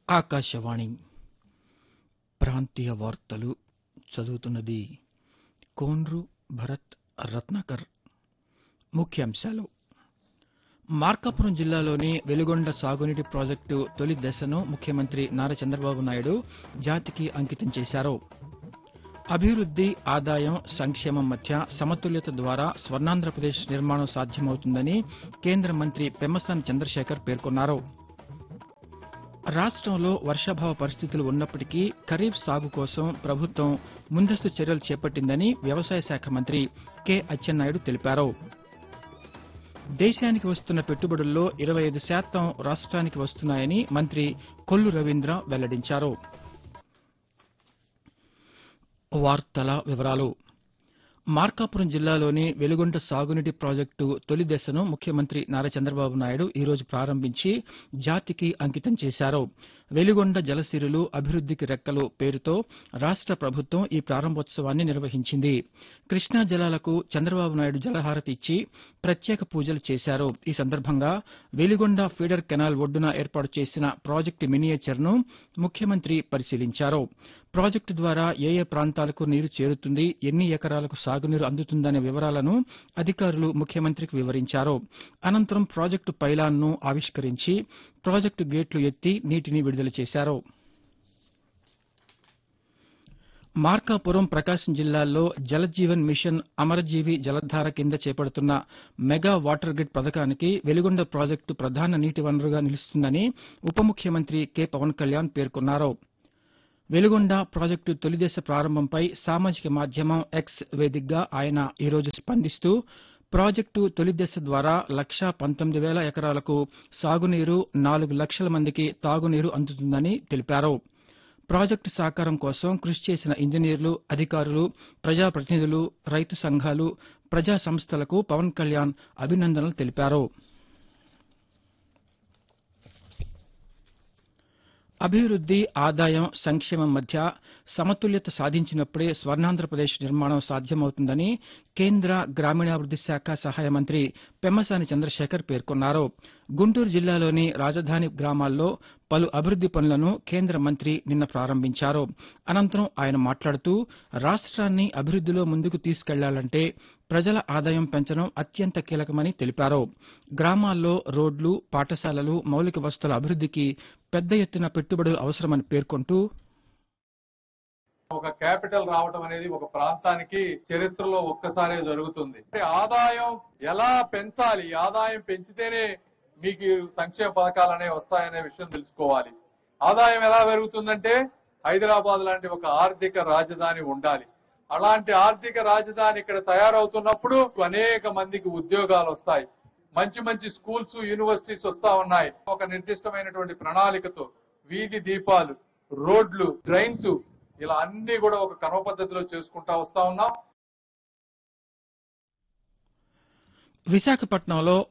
ఆకాశవాణి ప్రాంతీయ వార్తలు చదువుతున్నది కోన్రు భరత్ రత్నాకర్ ముఖ్యాంశాలు మార్కాపురం జిల్లాలోని వెలుగొండ సాగునీటి ప్రాజెక్టు తొలి దశను ముఖ్యమంత్రి నారా చంద్రబాబు నాయుడు జాతికి అంకితం చేశారు అభివృద్ది ఆదాయం సంక్షేమం మధ్య సమతుల్యత ద్వారా స్వర్ణాంధ్రప్రదేశ్ నిర్మాణం సాధ్యమవుతుందని కేంద్ర మంత్రి పెమ్మసాని చంద్రశేఖర్ పేర్కొన్నారు రాష్టంలో వర్షాభావ పరిస్థితులు ఉన్నప్పటికీ ఖరీఫ్ సాగు కోసం ప్రభుత్వం ముందస్తు చర్యలు చేపట్టిందని వ్యవసాయ శాఖ మంత్రి కె అచ్చెన్నాయుడు తెలిపారు దేశానికి వస్తున్న పెట్టుబడుల్లో ఇరవై ఐదు శాతం రాష్ట్రానికి వస్తున్నాయని మంత్రి కొల్లు రవీంద్ర వెల్లడించారు వార్తల వివరాలు మార్కాపురం జిల్లాలోని వెలుగొండ సాగునీటి ప్రాజెక్టు తొలి దశను ముఖ్యమంత్రి నారా చంద్రబాబు నాయుడు ఈ రోజు ప్రారంభించి జాతికి అంకితం చేశారు వెలుగొండ జలసిరులు అభివృద్దికి రెక్కలు పేరుతో రాష్ట ప్రభుత్వం ఈ ప్రారంభోత్సవాన్ని నిర్వహించింది కృష్ణా జలాలకు చంద్రబాబు నాయుడు జలహారతి ఇచ్చి ప్రత్యేక పూజలు చేశారు ఈ సందర్భంగా వెలిగొండ ఫీడర్ కెనాల్ ఒడ్డున ఏర్పాటు చేసిన ప్రాజెక్టు మినియేచర్ను ముఖ్యమంత్రి పరిశీలించారు ప్రాజెక్టు ద్వారా ఏ ఏ ప్రాంతాలకు నీరు చేరుతుంది ఎన్ని ఎకరాలకు సాగునీరు అందుతుందనే వివరాలను అధికారులు ముఖ్యమంత్రికి వివరించారు అనంతరం ప్రాజెక్టు పైలాన్ను ఆవిష్కరించి ప్రాజెక్టు గేట్లు ఎత్తి నీటిని విడుదల చేశారు మార్కాపురం ప్రకాశం జిల్లాల్లో జలజీవన్ మిషన్ అమరజీవి జలధార కింద చేపడుతున్న మెగా వాటర్ గ్రిడ్ పథకానికి వెలుగొండ ప్రాజెక్టు ప్రధాన నీటి వనరుగా నిలుస్తుందని ఉప ముఖ్యమంత్రి కె పవన్ కళ్యాణ్ పేర్కొన్నారు వెలుగొండ ప్రాజెక్టు తొలిదశ ప్రారంభంపై సామాజిక మాధ్యమం ఎక్స్ వేదికగా ఆయన ఈరోజు స్పందిస్తూ ప్రాజెక్టు తొలి దశ ద్వారా లక్షా పంతొమ్మిది వేల ఎకరాలకు సాగునీరు నాలుగు లక్షల మందికి తాగునీరు అందుతుందని తెలిపారు ప్రాజెక్టు సాకారం కోసం కృషి చేసిన ఇంజనీర్లు అధికారులు ప్రజాప్రతినిధులు రైతు సంఘాలు ప్రజా సంస్థలకు పవన్ కళ్యాణ్ అభినందనలు తెలిపారు అభివృద్ది ఆదాయం సంక్షేమం మధ్య సమతుల్యత సాధించినప్పుడే స్వర్ణాంధ్రప్రదేశ్ నిర్మాణం సాధ్యమవుతుందని కేంద్ర గ్రామీణాభివృద్ది శాఖ సహాయ మంత్రి పెమ్మసాని చంద్రశేఖర్ పేర్కొన్నారు గుంటూరు జిల్లాలోని రాజధాని గ్రామాల్లో పలు అభివృద్ది పనులను కేంద్ర మంత్రి నిన్న ప్రారంభించారు అనంతరం ఆయన మాట్లాడుతూ రాష్ట్రాన్ని అభివృద్దిలో ముందుకు తీసుకెళ్లాలంటే ప్రజల ఆదాయం పెంచడం అత్యంత కీలకమని తెలిపారు గ్రామాల్లో రోడ్లు పాఠశాలలు మౌలిక వసతుల అభివృద్దికి పెద్ద ఎత్తున పెట్టుబడులు అవసరమని పేర్కొంటూ ఒక క్యాపిటల్ రావడం అనేది ఒక ప్రాంతానికి చరిత్రలో ఒక్కసారే జరుగుతుంది అంటే ఆదాయం ఎలా పెంచాలి ఈ ఆదాయం పెంచితేనే మీకు ఈ సంక్షేమ పథకాలు అనేవి వస్తాయనే విషయం తెలుసుకోవాలి ఆదాయం ఎలా పెరుగుతుందంటే హైదరాబాద్ లాంటి ఒక ఆర్థిక రాజధాని ఉండాలి అలాంటి ఆర్థిక రాజధాని ఇక్కడ తయారవుతున్నప్పుడు అనేక మందికి ఉద్యోగాలు వస్తాయి మంచి మంచి స్కూల్స్ యూనివర్సిటీస్ వస్తా ఉన్నాయి ఒక నిర్దిష్టమైనటువంటి ప్రణాళికతో వీధి దీపాలు రోడ్లు డ్రైన్స్ ఇలా అన్ని కూడా ఒక క్రమ పద్ధతిలో చేసుకుంటా వస్తా ఉన్నాం విశాఖపట్నంలో